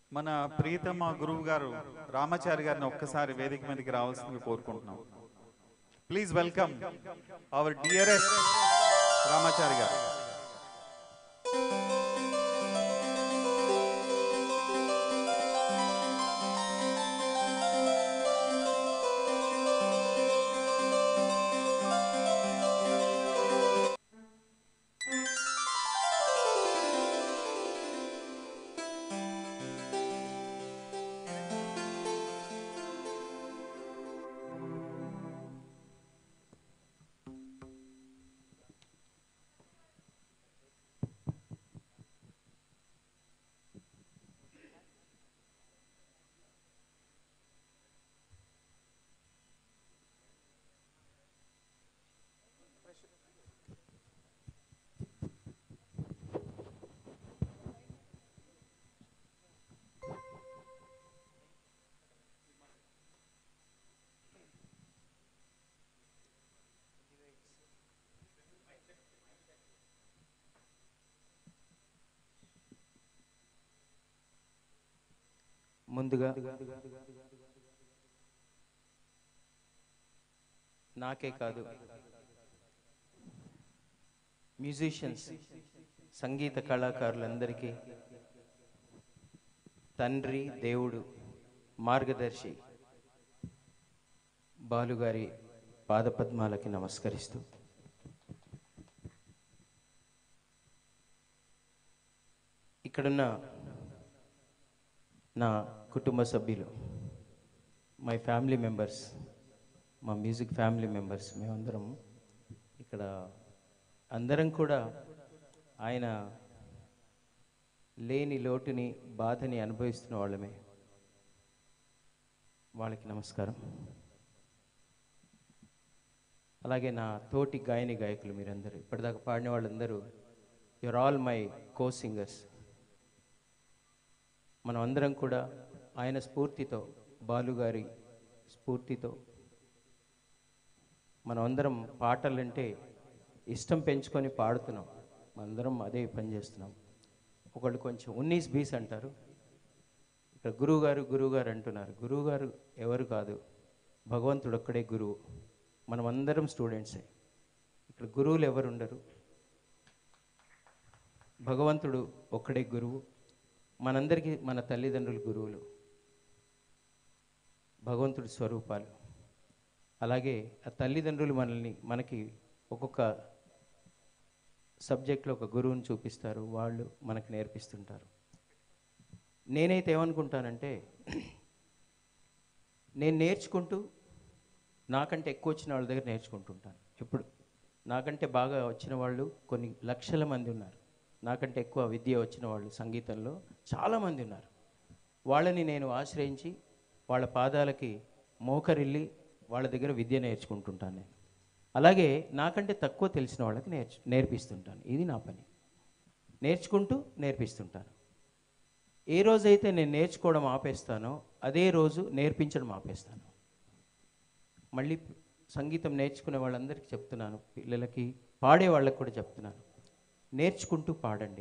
మన ప్రియతమ గురువు గారు రామాచారి గారిని ఒక్కసారి వేదిక మీదకి రావాల్సిందిగా కోరుకుంటున్నాం please welcome our dearest Ramachari garu ముందుగా నాకే కాదు మ్యూజిషియన్స్ సంగీత కళాకారులందరికీ తండ్రి దేవుడు మార్గదర్శి బాలుగారి పాదపద్మాలకి నమస్కరిస్తూ ఇక్కడున్న నా కుటుంబ సభ్యులు మై ఫ్యామిలీ మెంబర్స్ మా మ్యూజిక్ ఫ్యామిలీ మెంబర్స్ మేమందరం ఇక్కడ అందరం కూడా ఆయన లేని లోటుని బాధని అనుభవిస్తున్న వాళ్ళమే వాళ్ళకి నమస్కారం అలాగే నా తోటి గాయని గాయకులు మీరందరూ ఇప్పటిదాకా పాడిన వాళ్ళందరూ you're all my co singers మనం అందరం కూడా ఆయన స్ఫూర్తితో బాలుగారి స్ఫూర్తితో మనం అందరం పాటలంటే ఇష్టం పెంచుకొని పాడుతున్నాం మనందరం అదే పని చేస్తున్నాం ఒకళ్ళు కొంచెం ఉన్నీస్ బీస్ అంటారు ఇక్కడ గురువుగారు గురువుగారు అంటున్నారు గురువుగారు ఎవరు కాదు భగవంతుడు ఒక్కడే గురువు మనం అందరం స్టూడెంట్సే ఇక్కడ గురువులు ఎవరు ఉండరు భగవంతుడు ఒక్కడే గురువు మనందరికీ మన తల్లిదండ్రులు గురువులు భగవంతుడి స్వరూపాలు అలాగే ఆ తల్లిదండ్రులు మనల్ని మనకి ఒక్కొక్క సబ్జెక్ట్లో ఒక గురువుని చూపిస్తారు వాళ్ళు మనకు నేర్పిస్తుంటారు నేనైతే ఏమనుకుంటానంటే నేను నేర్చుకుంటూ నాకంటే ఎక్కువ వచ్చిన వాళ్ళ దగ్గర నేర్చుకుంటుంటాను ఇప్పుడు నాకంటే బాగా వచ్చిన వాళ్ళు కొన్ని లక్షల మంది ఉన్నారు నాకంటే ఎక్కువ విద్య వచ్చిన వాళ్ళు సంగీతంలో చాలామంది ఉన్నారు వాళ్ళని నేను ఆశ్రయించి వాళ్ళ పాదాలకి మోకరిల్లి వాళ్ళ దగ్గర విద్య నేర్చుకుంటుంటాను నేను అలాగే నాకంటే తక్కువ తెలిసిన వాళ్ళకి నేర్చు నేర్పిస్తుంటాను ఇది నా పని నేర్చుకుంటూ నేర్పిస్తుంటాను ఏ రోజైతే నేను నేర్చుకోవడం ఆపేస్తానో అదే రోజు నేర్పించడం ఆపేస్తాను మళ్ళీ సంగీతం నేర్చుకునే వాళ్ళందరికీ చెప్తున్నాను పిల్లలకి పాడే వాళ్ళకి కూడా చెప్తున్నాను నేర్చుకుంటూ పాడండి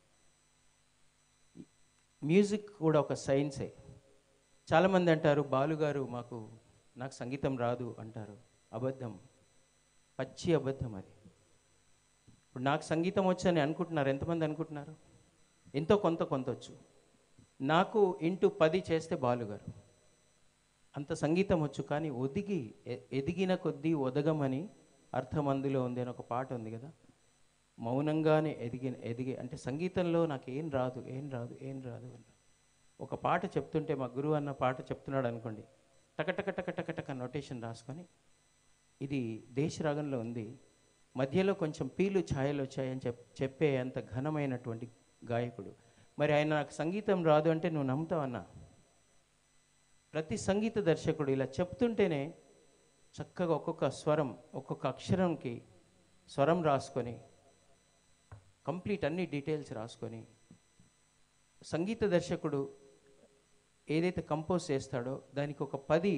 మ్యూజిక్ కూడా ఒక సైన్సే చాలామంది అంటారు బాలుగారు మాకు నాకు సంగీతం రాదు అంటారు అబద్ధం పచ్చి అబద్ధం అది ఇప్పుడు నాకు సంగీతం వచ్చని అనుకుంటున్నారు ఎంతమంది అనుకుంటున్నారు ఎంతో కొంత కొంత వచ్చు నాకు ఇంటూ పది చేస్తే బాలుగారు అంత సంగీతం వచ్చు కానీ ఒదిగి ఎ- ఎదిగిన కొద్దీ ఒదగమని అర్థం అందులో ఉంది అని ఒక పాట ఉంది కదా మౌనంగానే ఎదిగిన ఎదిగి అంటే సంగీతంలో నాకు ఏం రాదు ఏం రాదు ఏం రాదు అన్న ఒక పాట చెప్తుంటే మా గురువు అన్న పాట చెప్తున్నాడు అనుకోండి టక టక టక టక టక నోటేషన్ రాసుకొని ఇది దేశరాగంలో ఉంది మధ్యలో కొంచెం పీలు ఛాయలు వచ్చాయని చెప్ చెప్పే అంత ఘనమైనటువంటి గాయకుడు మరి ఆయన నాకు సంగీతం రాదు అంటే నువ్వు నమ్ముతావన్నా ప్రతి సంగీత దర్శకుడు ఇలా చెప్తుంటేనే చక్కగా ఒక్కొక్క స్వరం ఒక్కొక్క అక్షరంకి స్వరం రాసుకొని కంప్లీట్ అన్ని డీటెయిల్స్ రాసుకొని సంగీత దర్శకుడు ఏదైతే కంపోజ్ చేస్తాడో దానికి ఒక పది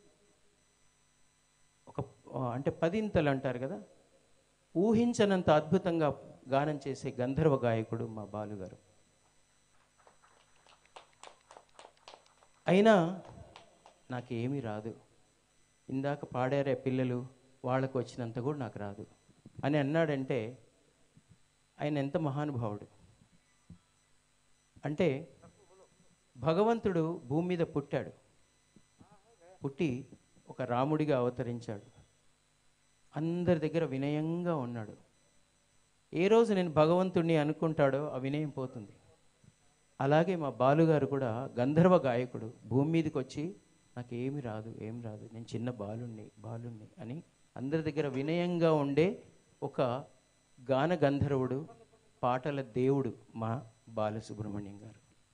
ఒక ఆ, అంటే పదింతలు అంటారు కదా ఊహించనంత అద్భుతంగా గానం చేసే గంధర్వ గాయకుడు మా బాలుగారు అయినా నాకేమీ రాదు ఇందాక పాడారే పిల్లలు వాళ్ళకు వచ్చినంత కూడా నాకు రాదు అని అన్నాడంటే ఆయన ఎంత మహానుభావుడు అంటే భగవంతుడు భూమి మీద పుట్టాడు పుట్టి ఒక రాముడిగా అవతరించాడు అందరి దగ్గర వినయంగా ఉన్నాడు ఏ రోజు నేను భగవంతుడిని అనుకుంటాడో ఆ వినయం పోతుంది అలాగే మా బాలుగారు కూడా గంధర్వ గాయకుడు భూమి మీదకి వచ్చి నాకు ఏమి రాదు ఏం రాదు నేను చిన్న బాలుణ్ణి బాలుణ్ణి అని అందరి దగ్గర వినయంగా ఉండే ఒక గాన గంధర్వుడు పాటల దేవుడు మా బాలసుబ్రహ్మణ్యం గారు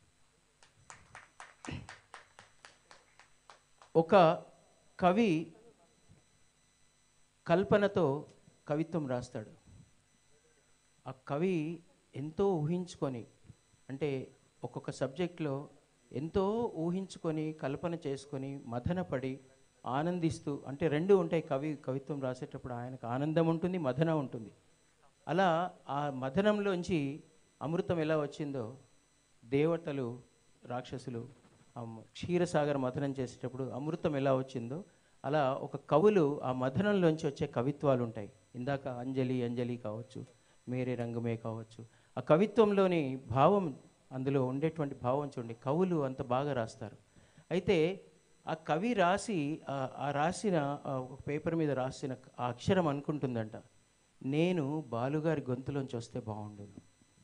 ఒక కవి కల్పనతో కవిత్వం రాస్తాడు ఆ కవి ఎంతో ఊహించుకొని అంటే ఒక్కొక్క సబ్జెక్ట్లో ఎంతో ఊహించుకొని కల్పన చేసుకొని మదనపడి ఆనందిస్తూ అంటే రెండు ఉంటాయి కవి కవిత్వం రాసేటప్పుడు ఆయనకు ఆనందం ఉంటుంది మదన ఉంటుంది అలా ఆ మదనంలోంచి అమృతం ఎలా వచ్చిందో దేవతలు రాక్షసులు ఆ మ- క్షీరసాగర మథనం చేసేటప్పుడు అమృతం ఎలా వచ్చిందో అలా ఒక కవులు ఆ మథనంలోంచి వచ్చే కవిత్వాలు ఉంటాయి ఇందాక అంజలి అంజలి కావచ్చు మేరే రంగమే కావచ్చు ఆ కవిత్వంలోని భావం అందులో ఉండేటువంటి భావం చూడండి కవులు అంత బాగా రాస్తారు అయితే ఆ కవి రాసి ఆ- ఆ రాసిన ఆ ఒక పేపర్ మీద రాసిన ఆ అక్షరం అనుకుంటుందంట నేను బాలుగారి గొంతులోంచి వస్తే బాగుండును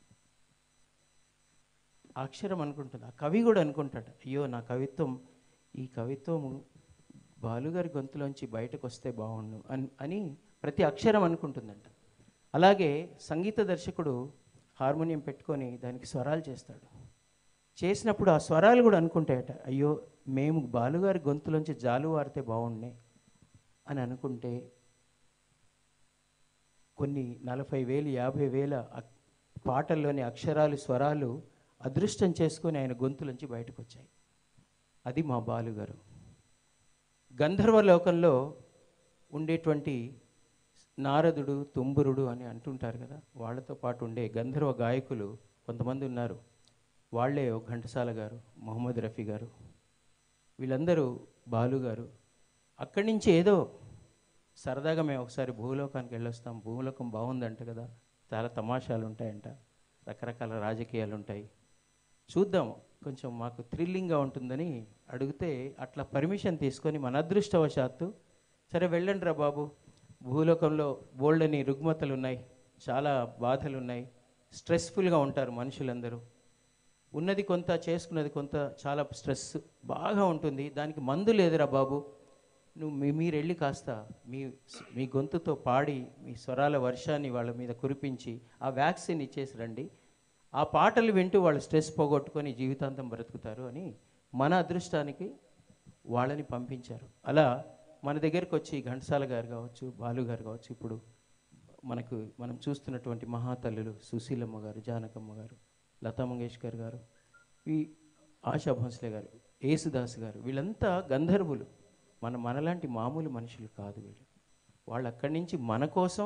ఆ అక్షరం అనుకుంటుంది ఆ కవి కూడా అనుకుంటాడు అయ్యో నా కవిత్వం ఈ కవిత్వము బాలుగారి గొంతులోంచి బయటకు వస్తే బాగుండు అని అని ప్రతి అక్షరం అనుకుంటుందంట అలాగే సంగీత దర్శకుడు హార్మోనియం పెట్టుకొని దానికి స్వరాలు చేస్తాడు చేసినప్పుడు ఆ స్వరాలు కూడా అనుకుంటాయట అయ్యో మేము బాలుగారి గొంతులోంచి జాలు వారితే బాగుండే అని అనుకుంటే కొన్ని నలభై వేలు యాభై వేల అక్- పాటల్లోని అక్షరాలు స్వరాలు అదృష్టం చేసుకొని ఆయన గొంతులోంచి బయటకు వచ్చాయి అది మా బాలుగారు గంధర్వ లోకంలో ఉండేటువంటి నారదుడు తుంబురుడు అని అంటుంటారు కదా వాళ్ళతో పాటు ఉండే గంధర్వ గాయకులు కొంతమంది ఉన్నారు వాళ్ళే ఓ ఘంటసాల గారు మొహమ్మద్ రఫీ గారు వీళ్ళందరూ బాలు గారు అక్కడి నుంచి ఏదో సరదాగా మేము ఒకసారి భూలోకానికి వెళ్ళొస్తాం భూలోకం బాగుందంట కదా చాలా తమాషాలు ఉంటాయంట రకరకాల రాజకీయాలు ఉంటాయి చూద్దాం కొంచెం మాకు థ్రిల్లింగ్గా ఉంటుందని అడిగితే అట్లా పర్మిషన్ తీసుకొని మన అదృష్టవశాత్తు సరే వెళ్ళండి రా బాబు భూలోకంలో బోల్డని రుగ్మతలు ఉన్నాయి చాలా బాధలు ఉన్నాయి స్ట్రెస్ఫుల్గా ఉంటారు మనుషులందరూ ఉన్నది కొంత చేసుకున్నది కొంత చాలా స్ట్రెస్ బాగా ఉంటుంది దానికి మందు లేదురా బాబు నువ్వు మీ మీరు వెళ్ళి కాస్త మీ మీ గొంతుతో పాడి మీ స్వరాల వర్షాన్ని వాళ్ళ మీద కురిపించి ఆ వ్యాక్సిన్ ఇచ్చేసి రండి ఆ పాటలు వింటూ వాళ్ళు స్ట్రెస్ పోగొట్టుకొని జీవితాంతం బ్రతుకుతారు అని మన అదృష్టానికి వాళ్ళని పంపించారు అలా మన దగ్గరికి వచ్చి ఘంటసాల గారు కావచ్చు బాలు గారు కావచ్చు ఇప్పుడు మనకు మనం చూస్తున్నటువంటి మహాతల్లులు సుశీలమ్మ గారు జానకమ్మ గారు లతా మంగేష్కర్ గారు ఈ ఆశా భోంస్లే గారు యేసుదాస్ గారు వీళ్ళంతా గంధర్వులు మన మనలాంటి మామూలు మనుషులు కాదు వీళ్ళు వాళ్ళు అక్కడి నుంచి మన కోసం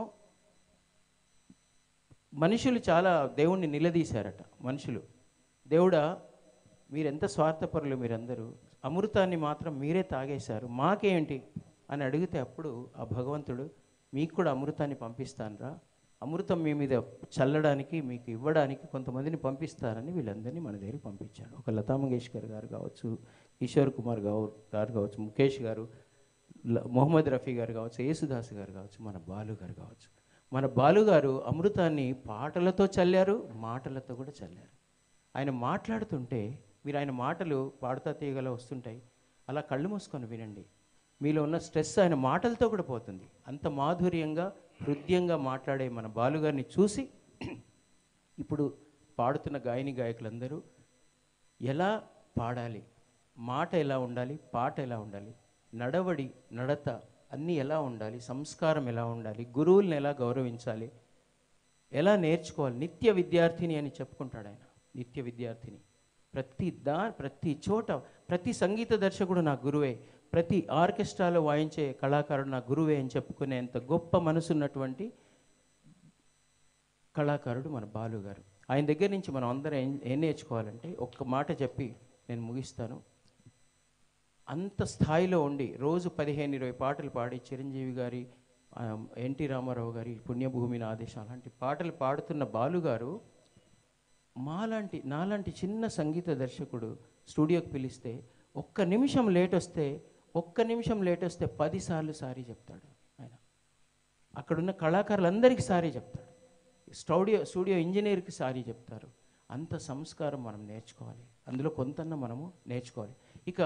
మనుషులు చాలా దేవుణ్ణి నిలదీశారట మనుషులు దేవుడా మీరెంత స్వార్థపరులు మీరందరూ అమృతాన్ని మాత్రం మీరే తాగేశారు మాకేంటి అని అడిగితే అప్పుడు ఆ భగవంతుడు మీకు కూడా అమృతాన్ని పంపిస్తానరా అమృతం మీ మీద చల్లడానికి మీకు ఇవ్వడానికి కొంతమందిని పంపిస్తారని వీళ్ళందరినీ మన దగ్గరికి పంపించాడు ఒక లతా మంగేష్కర్ గారు కావచ్చు కిషోర్ కుమార్ గారు గారు కావచ్చు ముఖేష్ గారు ల- మొహమ్మద్ రఫీ గారు కావచ్చు యేసుదాస్ గారు కావచ్చు మన బాలు గారు కావచ్చు మన బాలు గారు అమృతాన్ని పాటలతో చల్లారు మాటలతో కూడా చల్లారు ఆయన మాట్లాడుతుంటే మీరు ఆయన మాటలు పాడుతా తీయగల వస్తుంటాయి అలా కళ్ళు మూసుకొని వినండి మీలో ఉన్న స్ట్రెస్ ఆయన మాటలతో కూడా పోతుంది అంత మాధుర్యంగా హృదయంగా మాట్లాడే మన బాలుగారిని చూసి ఇప్పుడు పాడుతున్న గాయని గాయకులందరూ ఎలా పాడాలి మాట ఎలా ఉండాలి పాట ఎలా ఉండాలి నడవడి నడత అన్నీ ఎలా ఉండాలి సంస్కారం ఎలా ఉండాలి గురువుల్ని ఎలా గౌరవించాలి ఎలా నేర్చుకోవాలి నిత్య విద్యార్థిని అని చెప్పుకుంటాడు ఆయన నిత్య విద్యార్థిని ప్రతి దా ప్రతి చోట ప్రతి సంగీత దర్శకుడు నా గురువే ప్రతి ఆర్కెస్ట్రాలో వాయించే కళాకారుడు నా గురువే అని చెప్పుకునేంత గొప్ప మనసున్నటువంటి కళాకారుడు మన బాలు గారు ఆయన దగ్గర నుంచి మనం అందరం ఏం ఏం నేర్చుకోవాలంటే ఒక్క మాట చెప్పి నేను ముగిస్తాను అంత స్థాయిలో ఉండి రోజు పదిహేను ఇరవై పాటలు పాడి చిరంజీవి గారి ఆ, ఎన్టీ రామారావు గారి పుణ్యభూమి నా ఆదేశం అలాంటి పాటలు పాడుతున్న బాలుగారు మాలాంటి నాలాంటి చిన్న సంగీత దర్శకుడు స్టూడియోకి పిలిస్తే ఒక్క నిమిషం లేట్ వస్తే ఒక్క నిమిషం లేట్ వస్తే పదిసార్లు సారీ చెప్తాడు ఆయన అక్కడున్న కళాకారులందరికీ సారీ చెప్తాడు స్టూడియో స్టూడియో ఇంజనీర్కి సారీ చెప్తారు అంత సంస్కారం మనం నేర్చుకోవాలి అందులో కొంతన్న మనము నేర్చుకోవాలి ఇక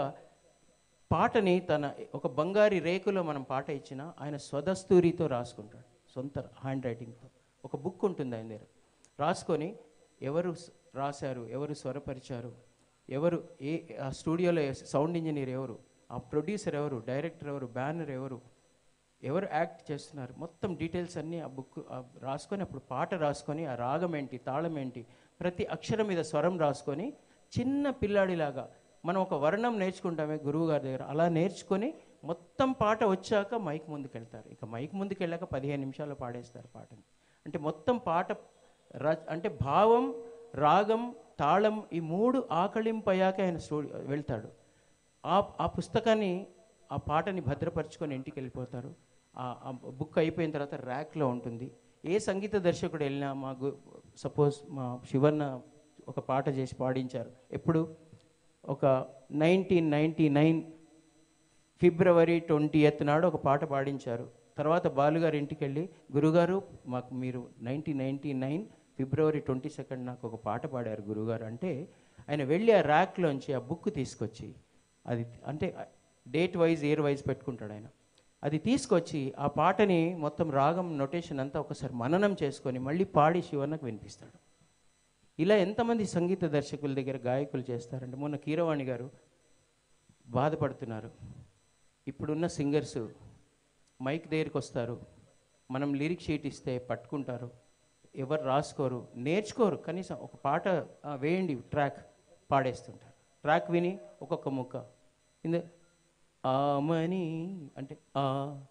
పాటని తన ఒక బంగారి రేకులో మనం పాట ఇచ్చినా ఆయన స్వదస్తూరితో రాసుకుంటాడు సొంత హ్యాండ్ రైటింగ్తో ఒక బుక్ ఉంటుంది ఆయన దగ్గర రాసుకొని ఎవరు స్- రాశారు ఎవరు స్వరపరిచారు ఎవరు ఏ ఆ స్టూడియోలో సౌండ్ ఇంజనీర్ ఎవరు ఆ ప్రొడ్యూసర్ ఎవరు డైరెక్టర్ ఎవరు బ్యానర్ ఎవరు ఎవరు యాక్ట్ చేస్తున్నారు మొత్తం డీటెయిల్స్ అన్నీ ఆ బుక్ రాసుకొని అప్పుడు పాట రాసుకొని ఆ రాగం ఏంటి తాళం ఏంటి ప్రతి అక్షరం మీద స్వరం రాసుకొని చిన్న పిల్లాడిలాగా మనం ఒక వర్ణం నేర్చుకుంటామే గురువు గారి దగ్గర అలా నేర్చుకొని మొత్తం పాట వచ్చాక మైక్ ముందుకు వెళ్తారు ఇక మైక్ ముందుకు వెళ్ళాక పదిహేను నిమిషాల్లో పాడేస్తారు పాటని అంటే మొత్తం పాట ర- అంటే భావం రాగం తాళం ఈ మూడు ఆకళింపయ్యాక ఆయన స్టూడియో వెళ్తాడు ఆ ఆ పుస్తకాన్ని ఆ పాటని భద్రపరుచుకొని ఇంటికి వెళ్ళిపోతారు ఆ ఆ బుక్ అయిపోయిన తర్వాత ర్యాక్లో ఉంటుంది ఏ సంగీత దర్శకుడు వెళ్ళినా మా గు సపోజ్ మా శివన్న ఒక పాట చేసి పాడించారు ఎప్పుడు ఒక nineteen ninety nine February twenty నాడు ఒక పాట పాడించారు తర్వాత బాలుగారి ఇంటికి వెళ్ళి గురుగారు మాకు మీరు nineteen ninety nine February twenty second నాకు ఒక పాట పాడారు గురుగారు అంటే ఆయన వెళ్ళి ఆ ర్యాక్లోంచి ఆ బుక్ తీసుకొచ్చి అది అంటే డేట్ వైజ్ ఇయర్ వైజ్ పెట్టుకుంటాడు ఆయన అది తీసుకొచ్చి ఆ పాటని మొత్తం రాగం నొటేషన్ అంతా ఒకసారి మననం చేసుకొని మళ్ళీ పాడి శివన్నకు వినిపిస్తాడు ఇలా ఎంతమంది సంగీత దర్శకుల దగ్గర గాయకులు చేస్తారంటే మొన్న కీరవాణి గారు బాధపడుతున్నారు ఇప్పుడున్న సింగర్స్ మైక్ దగ్గరికి వస్తారు మనం లిరిక్ షీట్ ఇస్తే పట్టుకుంటారు ఎవరు రాసుకోరు నేర్చుకోరు కనీసం ఒక పాట ఆ, వేయండి ట్రాక్ పాడేస్తుంటారు ట్రాక్ విని ఒక్కొక్క ముక్క ఇంద ఆమని అంటే ఆ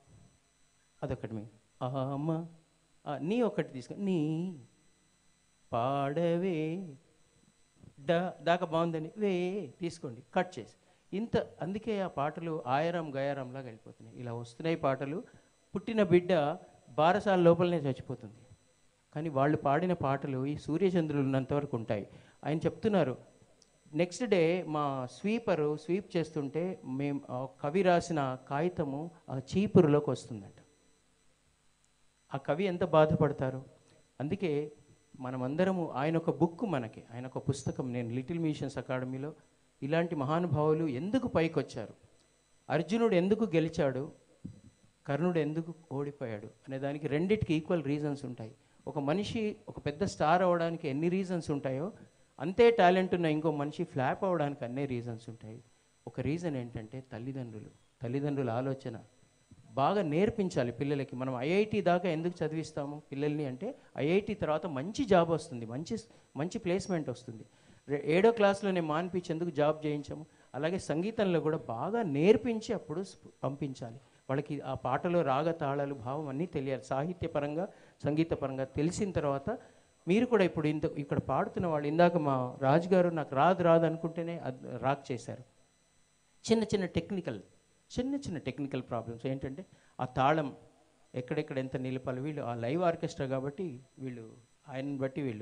అదొకటి మీ ఆమ ఆ, నీ ఒకటి తీసుకో నీ పాడవే డా దాకా బాగుందని వే తీసుకోండి కట్ చేసి ఇంత అందుకే ఆ పాటలు ఆయరం గయారంలాగా వెళ్ళిపోతున్నాయి ఇలా వస్తున్నాయి పాటలు పుట్టిన బిడ్డ బారసాల లోపలనే చచ్చిపోతుంది కానీ వాళ్ళు పాడిన పాటలు ఈ సూర్యచంద్రులు ఉన్నంత వరకు ఉంటాయి ఆయన చెప్తున్నారు నెక్స్ట్ డే మా స్వీపరు స్వీప్ చేస్తుంటే మేము ఆ కవి రాసిన కాగితము ఆ చీపురులోకి వస్తుందంట ఆ కవి ఎంత బాధపడతారు అందుకే మనమందరము ఆయన ఒక బుక్ మనకి ఆయన ఒక పుస్తకం నేను లిటిల్ మిషన్స్ అకాడమీలో ఇలాంటి మహానుభావులు ఎందుకు పైకొచ్చారు అర్జునుడు ఎందుకు గెలిచాడు కర్ణుడు ఎందుకు ఓడిపోయాడు అనే దానికి రెండిటికి ఈక్వల్ రీజన్స్ ఉంటాయి ఒక మనిషి ఒక పెద్ద స్టార్ అవ్వడానికి ఎన్ని రీజన్స్ ఉంటాయో అంతే టాలెంట్ ఉన్న ఇంకో మనిషి ఫ్లాప్ అవ్వడానికి అన్నే రీజన్స్ ఉంటాయి ఒక రీజన్ ఏంటంటే తల్లిదండ్రులు తల్లిదండ్రుల ఆలోచన బాగా నేర్పించాలి పిల్లలకి మనం ఐఐటి దాకా ఎందుకు చదివిస్తాము పిల్లల్ని అంటే ఐఐటి తర్వాత మంచి జాబ్ వస్తుంది మంచి మంచి ప్లేస్మెంట్ వస్తుంది రె- ఏడో క్లాస్లోనే మాన్పించి ఎందుకు జాబ్ చేయించాము అలాగే సంగీతంలో కూడా బాగా నేర్పించి అప్పుడు స్ప- పంపించాలి వాళ్ళకి ఆ పాటలో రాగ తాళాలు భావం అన్నీ తెలియాలి సాహిత్యపరంగా సంగీతపరంగా తెలిసిన తర్వాత మీరు కూడా ఇప్పుడు ఇంత ఇక్కడ పాడుతున్న వాళ్ళు ఇందాక మా రాజు గారు నాకు రాదు రాదు అనుకుంటేనే అద్- రాక్ చేశారు చిన్న చిన్న టెక్నికల్ చిన్న చిన్న టెక్నికల్ ప్రాబ్లమ్స్ ఏంటంటే ఆ తాళం ఎక్కడెక్కడ ఎంత నిలపాలి వీళ్ళు ఆ లైవ్ ఆర్కెస్ట్రా కాబట్టి వీళ్ళు ఆయనని బట్టి వీళ్ళు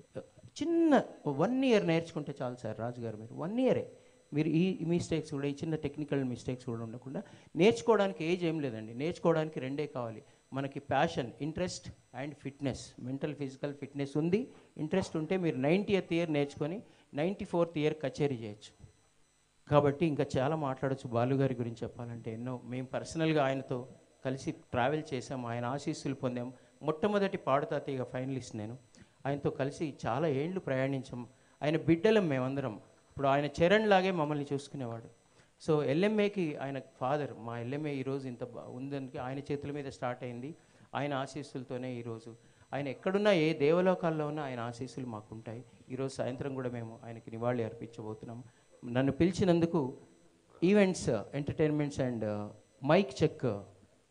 చిన్న వన్ ఇయర్ నేర్చుకుంటే చాలు సార్ రాజు గారు మీరు వన్ ఇయరే మీరు ఈ మిస్టేక్స్ కూడా ఈ చిన్న టెక్నికల్ మిస్టేక్స్ కూడా ఉండకుండా నేర్చుకోవడానికి ఏజ్ ఏం లేదండి నేర్చుకోవడానికి రెండే కావాలి మనకి passion interest and fitness mental physical fitness ఉంది ఇంట్రెస్ట్ ఉంటే మీరు నైంటీయత్ ఇయర్ నేర్చుకొని నైంటీ ఫోర్త్ ఇయర్ కచేరీ చేయొచ్చు కాబట్టి ఇంకా చాలా మాట్లాడొచ్చు బాలుగారి గురించి చెప్పాలంటే ఎన్నో మేము పర్సనల్గా ఆయనతో కలిసి ట్రావెల్ చేసాం ఆయన ఆశీస్సులు పొందాం మొట్టమొదటి పాడుతా తీగ ఫైనలిస్ట్ నేను ఆయనతో కలిసి చాలా ఏళ్ళు ప్రయాణించాం ఆయన బిడ్డలం మేమందరం ఇప్పుడు ఆయన చరణ్ లాగే మమ్మల్ని చూసుకునేవాడు సో ఎల్ఎంఏకి ఆయన ఫాదర్ మా ఎల్ఎంఏ ఈరోజు ఇంత బా- ఉందని ఆయన చేతుల మీద స్టార్ట్ అయింది ఆయన ఆశీస్సులతోనే ఈరోజు ఆయన ఎక్కడున్నా ఏ దేవలోకాల్లో ఉన్నా ఆయన ఆశీస్సులు మాకుంటాయి ఈరోజు సాయంత్రం కూడా మేము ఆయనకి నివాళి అర్పించబోతున్నాం నన్ను పిలిచినందుకు events entertainments and mic check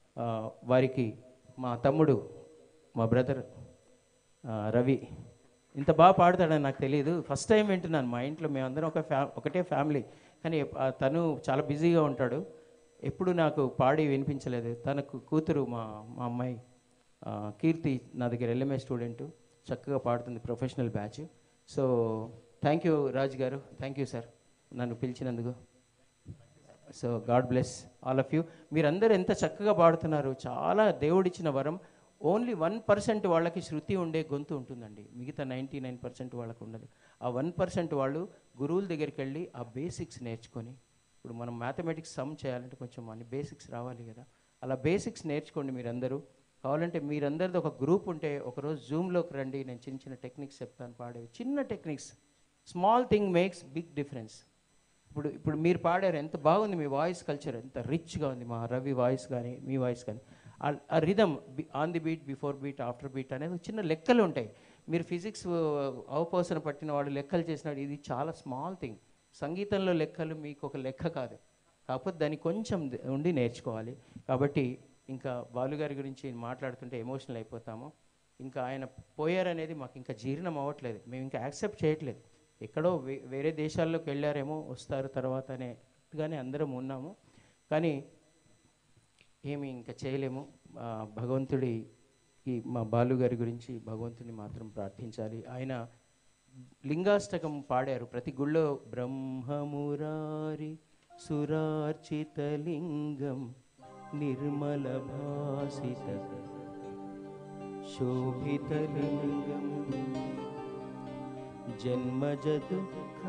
వారికి మా తమ్ముడు మా బ్రదర్ రవి ఇంత బాగా పాడతాడని నాకు తెలియదు ఫస్ట్ టైం వింటున్నాను మా ఇంట్లో మేమందరం ఒక ఫ్యా ఒకటే ఫ్యామిలీ కానీ ఆ తను చాలా బిజీగా ఉంటాడు ఎప్పుడు నాకు పాడి వినిపించలేదు తనకు కూతురు మా మా అమ్మాయి ఆ, కీర్తి నా దగ్గర ఎల్ఎంఏ స్టూడెంట్ చక్కగా పాడుతుంది professional batch so thank you Raj garu thank you sir నన్ను పిలిచినందుకు so God bless all of you మీరందరూ ఎంత చక్కగా పాడుతున్నారు చాలా దేవుడిచ్చిన వరం ఓన్లీ వన్ పర్సెంట్ వాళ్ళకి శృతి ఉండే గొంతు ఉంటుందండి మిగతా నైంటీ నైన్ పర్సెంట్ వాళ్ళకు ఉండదు ఆ వన్ పర్సెంట్ వాళ్ళు గురువుల దగ్గరికి వెళ్ళి ఆ బేసిక్స్ నేర్చుకొని ఇప్పుడు మనం మ్యాథమెటిక్స్ సమ్ చేయాలంటే కొంచెం మన బేసిక్స్ రావాలి కదా అలా బేసిక్స్ నేర్చుకోండి మీరందరూ కావాలంటే మీరందరిది ఒక గ్రూప్ ఉంటే ఒకరోజు జూమ్లోకి రండి నేను చిన్న చిన్న టెక్నిక్స్ చెప్తాను పాడేవి చిన్న techniques small thing makes big difference ఇప్పుడు ఇప్పుడు మీరు పాడారు ఎంత బాగుంది మీ వాయిస్ కల్చర్ ఎంత రిచ్గా ఉంది మా రవి వాయిస్ కానీ మీ వాయిస్ కానీ ఆ- ఆ rhythm on the beat before beat after beat అనేది ఒక చిన్న లెక్కలు ఉంటాయి మీరు ఫిజిక్స్ అవపోసన పట్టిన వాళ్ళు లెక్కలు చేసినాడు ఇది చాలా స్మాల్ థింగ్ సంగీతంలో లెక్కలు మీకు ఒక లెక్క కాదు కాకపోతే దాన్ని కొంచెం ద- ఉండి నేర్చుకోవాలి కాబట్టి ఇంకా బాలుగారి గురించి మాట్లాడుతుంటే ఎమోషనల్ అయిపోతాము ఇంకా ఆయన పోయారనేది మాకు ఇంకా జీర్ణం అవ్వట్లేదు మేము ఇంకా యాక్సెప్ట్ చేయట్లేదు ఎక్కడో వే- వేరే దేశాల్లోకి వెళ్ళారేమో వస్తారు తర్వాత అనేట్టుగానే అందరం ఉన్నాము కానీ ఏమి ఇంకా చేయలేము ఆ, భగవంతుడి ఈ మా బాలుగారి గురించి భగవంతుని మాత్రం ప్రార్థించాలి ఆయన లింగాష్టకం పాడారు ప్రతి గుళ్ళో బ్రహ్మమురారి సురార్చిత లింగం నిర్మల భాసిత శోభిత లింగం జన్మజ దుఃఖ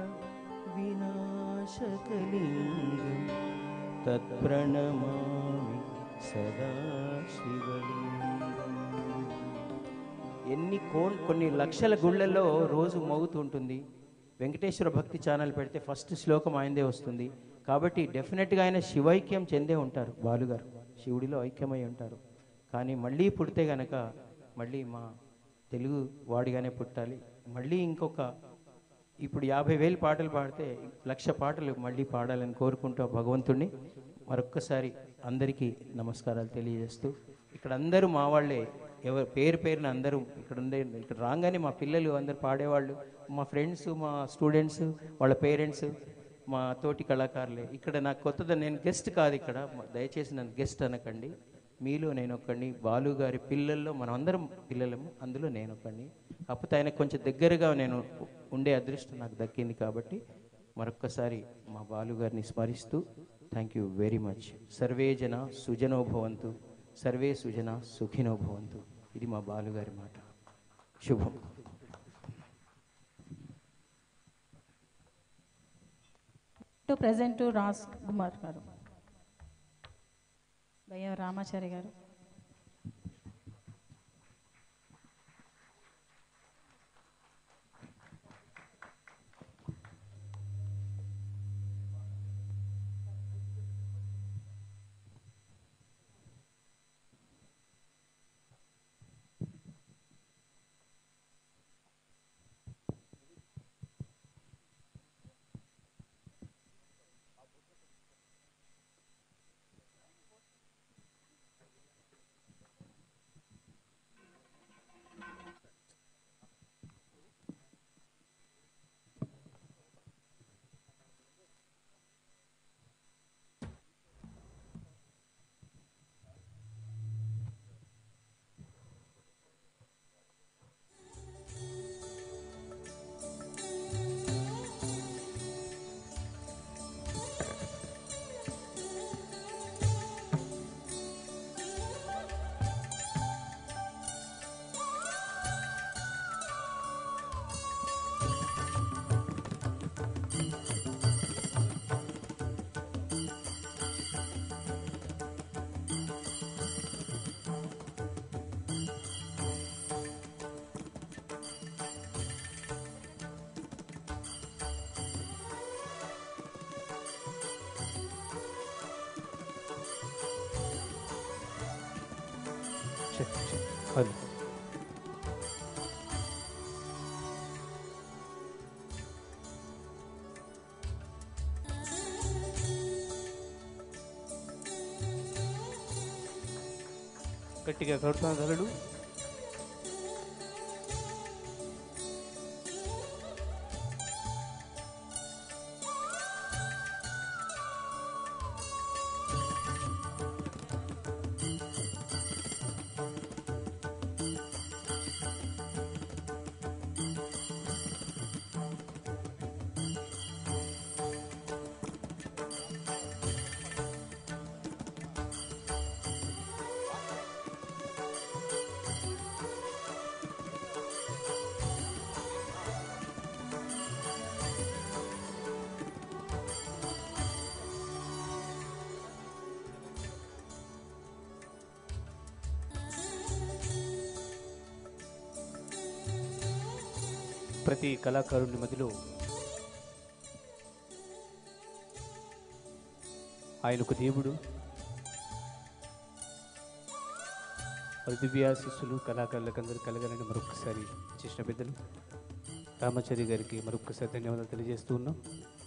వినాశకలింగం తత్ప్రణమామి సదా శివలింగం ఎన్ని కోన్ కొన్ని లక్షల గుళ్ళల్లో రోజు మోగుతూ ఉంటుంది వెంకటేశ్వర భక్తి ఛానల్ పెడితే ఫస్ట్ శ్లోకం ఆయనదే వస్తుంది కాబట్టి డెఫినెట్గా ఆయన శివైక్యం చెందే ఉంటారు బాలుగారు శివుడిలో ఐక్యమై ఉంటారు కానీ మళ్ళీ పుడితే గనక మళ్ళీ మా తెలుగు వాడిగానే పుట్టాలి మళ్ళీ ఇంకొక ఇప్పుడు యాభై వేలు పాటలు పాడితే లక్ష పాటలు మళ్ళీ పాడాలని కోరుకుంటూ ఆ భగవంతుణ్ణి మరొక్కసారి అందరికీ నమస్కారాలు తెలియజేస్తూ ఇక్కడ అందరూ మా వాళ్ళే ఎవరు పేరు పేరున అందరూ ఇక్కడ ఉండే ఇక్కడ రాగానే మా పిల్లలు అందరు పాడేవాళ్ళు మా ఫ్రెండ్స్ మా స్టూడెంట్స్ వాళ్ళ పేరెంట్స్ మా తోటి కళాకారులే ఇక్కడ నాకు కొత్తది నేను గెస్ట్ కాదు ఇక్కడ మ- దయచేసి నన్ను గెస్ట్ అనకండి మీలో నేను ఒక్కడిని బాలు గారి పిల్లల్లో మనం అందరం పిల్లలము అందులో నేను ఒక్కడిని కాకపోతే ఆయనకు కొంచెం దగ్గరగా నేను ఉండే అదృష్టం నాకు దక్కింది కాబట్టి మరొక్కసారి మా బాలు గారిని స్మరిస్తూ థ్యాంక్ యూ వెరీ మచ్ సర్వే జన సుజనో భవంతు సర్వే సుజన సుఖినో భవంతు ఇది మా బాలు గారి మాట శుభం to present to Raj Kumar garu భయ్య రామాచారి గారు గట్టిగా కడుతున్నా గలడు ప్రతి కళాకారుని మధ్యలో ఆయన ఒక దేవుడు వారి దివ్యాశిస్సులు కళాకారులకు అందరూ కలగాలని మరొకసారి చేసిన పెద్దలు రామాచారి గారికి మరొకసారి ధన్యవాదాలు తెలియజేస్తూ ఉన్నాం